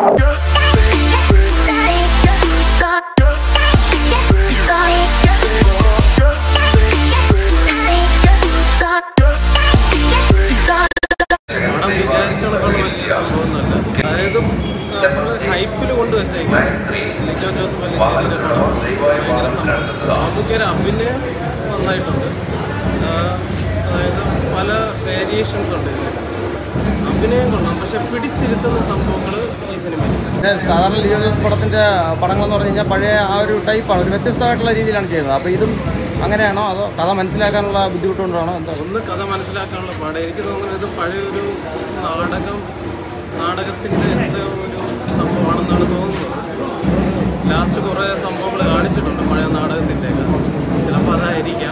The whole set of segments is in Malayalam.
പടം വിചാരിച്ചതൊക്കെ വലിയ സംഭവമൊന്നുമല്ല അതായത് നമ്മൾ ഹൈപ്പിൽ കൊണ്ട് വെച്ചേക്കാം ലിജോ ജോസ് പല്ലിശ്ശേരിയുടെ പടം ഭയങ്കര സംഭവം നമുക്കൊരു അഭിനയം നന്നായിട്ടുണ്ട് ആ, അതായത് പല വേരിയേഷൻസ് ഉണ്ട് ഇതിൽ അഭിനയം കൊള്ളാം പക്ഷെ പിടിച്ചിരുത്തുന്ന സംഭവങ്ങൾ ഈ സിനിമയിൽ പിന്നെ സാധാരണ ലിയോ ജോസ് പടത്തിന്റെ പടങ്ങളെന്ന് പറഞ്ഞു കഴിഞ്ഞാൽ പഴയ ആ ഒരു ടൈപ്പാണ് ഒരു വ്യത്യസ്തമായിട്ടുള്ള രീതിയിലാണ് ചെയ്യുന്നത് അപ്പോൾ ഇതും അങ്ങനെയാണോ അതോ കഥ മനസ്സിലാക്കാനുള്ള ബുദ്ധിമുട്ടുകൊണ്ടാണോ എന്താ ഒന്ന് കഥ മനസ്സിലാക്കാനുള്ള പാട് എനിക്ക് തോന്നുന്നത് ഇത് പഴയൊരു നാടകം നാടകത്തിൻ്റെ എന്തോ ഒരു സംഭവമാണെന്നാണ് തോന്നുന്നത് ലാസ്റ്റ് കുറേ സംഭവങ്ങൾ കാണിച്ചിട്ടുണ്ട് പഴയ നാടകത്തിൻ്റെ ചിലപ്പോൾ അതായിരിക്കാം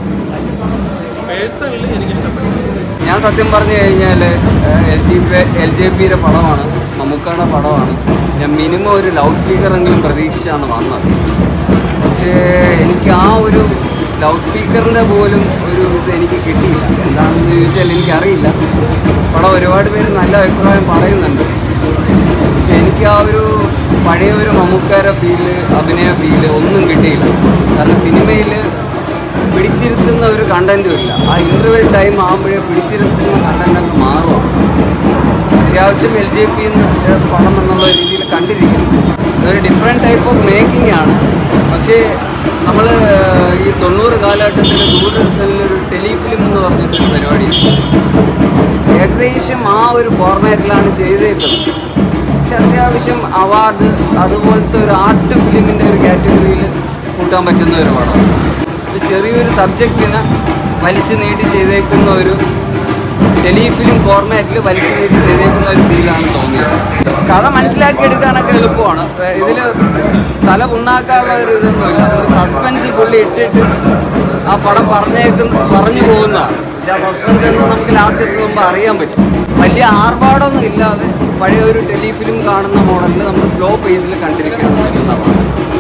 പേഴ്സണലി എനിക്കിഷ്ടപ്പെട്ടു ഞാൻ സത്യം പറഞ്ഞു കഴിഞ്ഞാൽ L G P L J പിയുടെ പടമാണ് മമ്മൂക്കായുടെ പടമാണ് ഞാൻ മിനിമം ഒരു ലൗഡ് സ്പീക്കറെങ്കിലും പ്രതീക്ഷിച്ചാണ് വന്നത് പക്ഷേ എനിക്ക് ആ ഒരു ലൗഡ് സ്പീക്കറിൻ്റെ പോലും ഒരു ഇത് എനിക്ക് കിട്ടിയില്ല എന്താണെന്ന് ചോദിച്ചാൽ എനിക്കറിയില്ല പടം ഒരുപാട് പേര് നല്ല അഭിപ്രായം പറയുന്നുണ്ട് പക്ഷെ എനിക്ക് ആ ഒരു പഴയ ഒരു മമ്മൂക്കാര ഫീല് അഭിനയ ഫീല് ഒന്നും കിട്ടിയില്ല കാരണം സിനിമയിൽ പിടിച്ചിരുത്തുന്ന ഒരു കണ്ടന്റും ഇല്ല ആ ഇന്റർവെൽ ടൈം ആകുമ്പോഴേ പിടിച്ചിരുത്തുന്ന കണ്ടന്റ് അങ്ങ് മാറുക അത്യാവശ്യം എൽ ജെ പി പടം എന്നുള്ള രീതിയിൽ കണ്ടിരിക്കുന്നു ഇതൊരു ഡിഫറെൻറ്റ് ടൈപ്പ് ഓഫ് മേക്കിംഗ് ആണ് പക്ഷേ നമ്മൾ ഈ തൊണ്ണൂറ് കാലഘട്ടത്തിൽ ദൂരദർശനിൽ ഒരു ടെലിഫിലിം എന്ന് പറഞ്ഞിട്ടൊരു പരിപാടി ഏകദേശം ആ ഒരു ഫോർമാറ്റിലാണ് ചെയ്തേക്കുന്നത് പക്ഷെ അത്യാവശ്യം അവാർഡ് അതുപോലത്തെ ഒരു ആർട്ട് ഫിലിമിൻ്റെ ഒരു കാറ്റഗറിയിൽ കൂട്ടാൻ പറ്റുന്ന ഒരു പടം ഒരു ചെറിയൊരു സബ്ജക്റ്റിനെ വലിച്ചു നീട്ടി ചെയ്തേക്കുന്ന ഒരു ടെലിഫിലിം ഫോർമാറ്റിൽ വലിച്ചു നീട്ടി ചെയ്തേക്കുന്ന ഒരു ഫീലാണ് തോന്നിയത് കഥ മനസ്സിലാക്കി എടുക്കാനൊക്കെ എളുപ്പമാണ് ഇതിൽ തല പുണ്ണാക്കാനുള്ള ഒരു ഇതൊന്നുമില്ല ഒരു സസ്പെൻസ് പുള്ളി ഇട്ടിട്ട് ആ പടം പറഞ്ഞേക്കുന്ന പറഞ്ഞു പോകുന്നതാണ് പക്ഷെ ആ സസ്പെൻസ് എന്ന് നമുക്ക് ലാസ്റ്റ് എത്തുമ്പോൾ അറിയാൻ പറ്റും വലിയ ആർഭാടമൊന്നും ഇല്ലാതെ പഴയ ഒരു ടെലിഫിലിം കാണുന്ന മോഡലിൽ നമ്മൾ സ്ലോ പേസിൽ കണ്ടിരിക്കണം എന്നുള്ളതാണ്